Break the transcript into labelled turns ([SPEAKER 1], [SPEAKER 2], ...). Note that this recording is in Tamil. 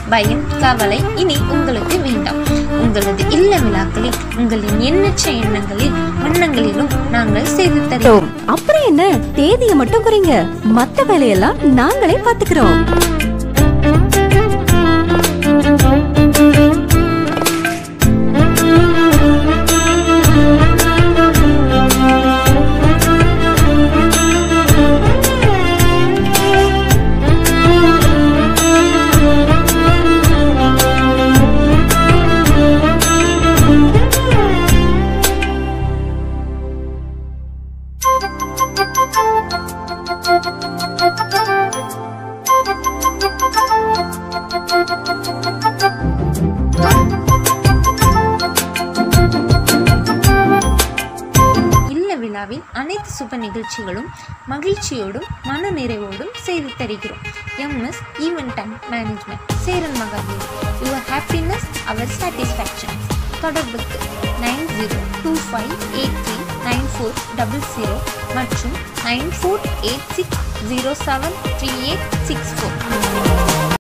[SPEAKER 1] பயம் கவலை இனி உங்களுக்கு வேண்டாம் உங்களது இல்ல விழாக்களில் உங்களின் எண்ணற்ற எண்ணங்களில் வண்ணங்களிலும் நாங்கள் செய்து தருகிறோம்
[SPEAKER 2] அப்புறம் என்ன தேதியை மட்டும் குறிங்க மத்த வேலையெல்லாம் நாங்களே பாத்துக்கிறோம்
[SPEAKER 1] இல்ல விழாவில் அனைத்து சுப நிகழ்ச்சிகளும் மகிழ்ச்சியோடும் மன நிறைவோடும் செய்து தருகிறோம் MS event and management Cheran Mahadev your happiness our satisfaction தொடர்புக்கு nine zero two five eight three nine four double zero மற்றும் nine four eight six zero seven three eight six four